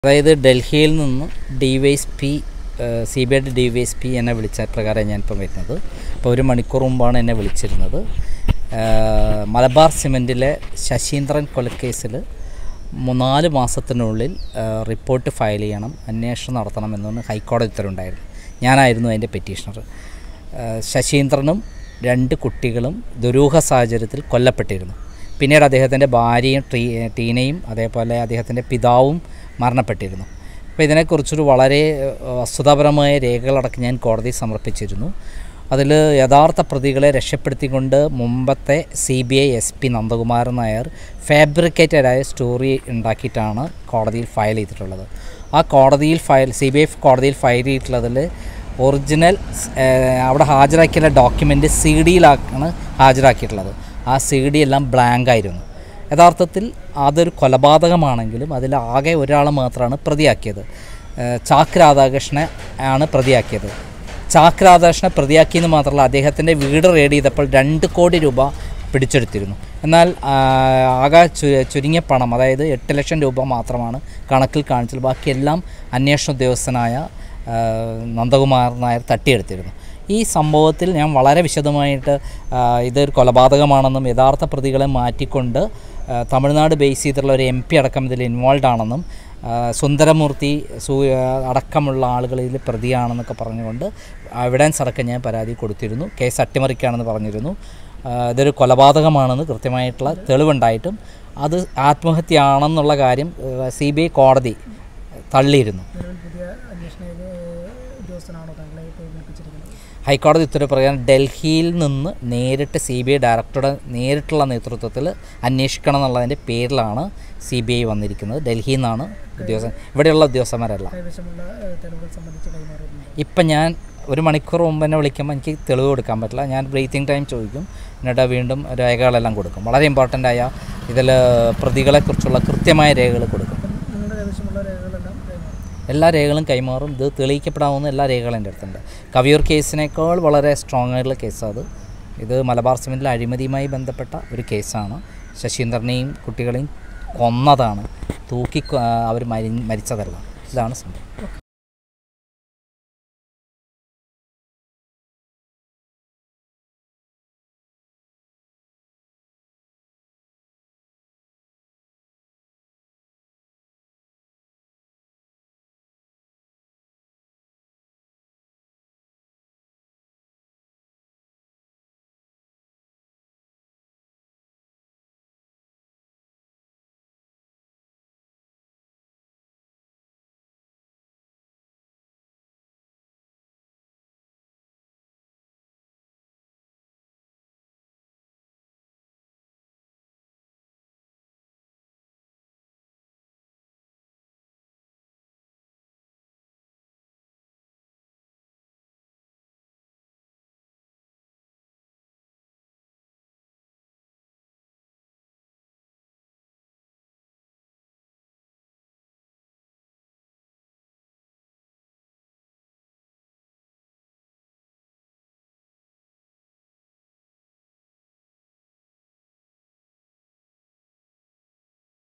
അതായത് ഡൽഹിയിൽ നിന്ന് D Y S P C B ഐയുടെ ഡി വൈ എസ് പി എന്നെ വിളിച്ച പ്രകാരം ഞാനിപ്പം വരുന്നത് അപ്പോൾ ഒരു മണിക്കൂർ മുമ്പാണ് എന്നെ വിളിച്ചിരുന്നത് ഏഹ് മലബാർ സിമൻറ്റിലെ ശശീന്ദ്രൻ കൊലക്കേസിൽ മു- നാല് മാസത്തിനുള്ളിൽ ഏഹ് റിപ്പോർട്ട് ഫയൽ ചെയ്യണം അന്വേഷണം നടത്തണമെന്നാണ് ഹൈക്കോടതി ഉത്തരവുണ്ടായിരുന്നു ഞാനായിരുന്നു അതിൻ്റെ പെറ്റീഷണർ ഏഹ് ശശീന്ദ്രനും രണ്ട് കുട്ടികളും ദുരൂഹ സാഹചര്യത്തിൽ കൊല്ലപ്പെട്ടിരുന്നു പിന്നീട് അദ്ദേഹത്തിൻ്റെ ഭാര്യയും ടീ ടീനയും അതേപോലെ അദ്ദേഹത്തിൻ്റെ പിതാവും മരണപ്പെട്ടിരുന്നു അപ്പോൾ ഇതിനെക്കുറിച്ചൊരു വളരെ ഏഹ്, വസ്തുതാപരമായ രേഖകളടക്കം ഞാൻ കോടതിയിൽ സമർപ്പിച്ചിരുന്നു അതിൽ യഥാർത്ഥ പ്രതികളെ രക്ഷപ്പെടുത്തിക്കൊണ്ട് മുമ്പത്തെ C B I S P Nandakumaran Nair ഫാബ്രിക്കേറ്റഡായ സ്റ്റോറി ഉണ്ടാക്കിയിട്ടാണ് കോടതിയിൽ ഫയൽ ചെയ്തിട്ടുള്ളത് ആ കോടതിയിൽ ഫയൽ സി ബി ഐ കോടതിയിൽ ഫയൽ ചെയ്തിട്ടുള്ളതിൽ ഒറിജിനൽ ഏഹ്, അവിടെ ഹാജരാക്കിയുള്ള ഡോക്യുമെൻ്റ് സി ഡിയിലാണ് ഹാജരാക്കിയിട്ടുള്ളത് ആ സി ഡി എല്ലാം ബ്ലാങ്ക് ആയിരുന്നു യഥാർത്ഥത്തിൽ അതൊരു കൊലപാതകമാണെങ്കിലും അതിൽ ആകെ ഒരാളെ മാത്രമാണ് പ്രതിയാക്കിയത് ഏഹ്, ചാക്ക് രാധാകൃഷ്ണനെ ആണ് പ്രതിയാക്കിയത് ചാക്ക് രാധാകൃഷ്ണനെ പ്രതിയാക്കിയെന്ന് മാത്രമല്ല അദ്ദേഹത്തിൻ്റെ വീട് റെയ്ഡ് ചെയ്തപ്പോൾ രണ്ട് കോടി രൂപ പിടിച്ചെടുത്തിരുന്നു എന്നാൽ ആ, ആകെ ചു- ചുരുങ്ങിയ പണം അതായത് എട്ട് ലക്ഷം രൂപ മാത്രമാണ് കണക്കിൽ കാണിച്ചത് ബാക്കിയെല്ലാം അന്വേഷണ ഉദ്യോഗസ്ഥനായ ആ, നന്ദകുമാർ നായർ തട്ടിയെടുത്തിരുന്നു ഈ സംഭവത്തിൽ ഞാൻ വളരെ വിശദമായിട്ട് ആ, ഇതൊരു കൊലപാതകമാണെന്നും യഥാർത്ഥ പ്രതികളെ മാറ്റിക്കൊണ്ട് ആ, തമിഴ്നാട് ബേസ് ചെയ്തിട്ടുള്ള ഒരു എം പി അടക്കം ഇതിൽ ഇൻവോൾവ് ആണെന്നും ആ, സുന്ദരമൂർത്തി സൂ അടക്കമുള്ള ആളുകൾ ഇതിൽ പ്രതിയാണെന്നൊക്കെ പറഞ്ഞുകൊണ്ട് എവിഡൻസ് അടക്കം ഞാൻ പരാതി കൊടുത്തിരുന്നു കേസ് അട്ടിമറിക്കുകയാണെന്ന് പറഞ്ഞിരുന്നു ആ, ഇതൊരു കൊലപാതകമാണെന്ന് കൃത്യമായിട്ടുള്ള തെളിവുണ്ടായിട്ടും അത് ആത്മഹത്യയാണെന്നുള്ള കാര്യം സി ബി ഐ കോടതി തള്ളിയിരുന്നു നിലവിൽ പുതിയ അന്വേഷണ ഏഹ്, ഉദ്യോഗസ്ഥനാണോ താങ്കളെ ഇപ്പോൾ ഏൽപ്പിച്ചിരിക്കുന്നത് ഹൈക്കോടതി ഉത്തരവ് പ്രകാരം ഡൽഹിയിൽ നിന്ന് നേരിട്ട് സി ബി ഐ ഡയറക്ടറുടെ നേരിട്ടുള്ള നേതൃത്വത്തിൽ അന്വേഷിക്കണം എന്നുള്ളതിൻ്റെ പേരിലാണ് സി ബി ഐ വന്നിരിക്കുന്നത് ഡൽഹിയിൽ നിന്നാണ് ഉദ്യോഗസ്ഥൻ ഇവിടെയുള്ള ഉദ്യോഗസ്ഥന്മാരല്ല കൈവശമുള്ള ഏഹ്, തെളിവുകൾ സംബന്ധിച്ച് കൈമാറിയിട്ടുണ്ട് ഇപ്പം ഞാൻ ഒരു മണിക്കൂർ മുമ്പ് എന്നെ വിളിക്കുമ്പോൾ എനിക്ക് തെളിവ് കൊടുക്കാൻ പറ്റില്ല ഞാൻ ബ്രീത്തിങ് ടൈം ചോദിക്കും എന്നിട്ട് വീണ്ടും രേഖകളെല്ലാം കൊടുക്കും വളരെ ഇമ്പോർട്ടൻ്റ് ആയ ഇതിൽ പ്രതികളെക്കുറിച്ചുള്ള കൃത്യമായ രേഖകൾ കൊടുക്കും അപ്പം നിങ്ങളുടെ കൈവശമുള്ള രേഖകളെല്ലാം കൈമാറി എല്ലാ രേഖകളും കൈമാറും ഇത് തെളിയിക്കപ്പെടാവുന്ന എല്ലാ രേഖകളും എൻ്റെ അടുത്തുണ്ട് കവിയൂർ കേസിനേക്കാൾ വളരെ സ്ട്രോങ് ആയിട്ടുള്ള കേസാണ് അത് ഇത് മലബാർ സിമെൻറ്റിലെ അഴിമതിയുമായി ബന്ധപ്പെട്ട ഒരു കേസാണ് ശശീന്ദ്രനെയും കുട്ടികളെയും കൊന്നതാണ് തൂക്കി അവർ മരി മരിച്ചതല്ല ഇതാണ് സംഭവം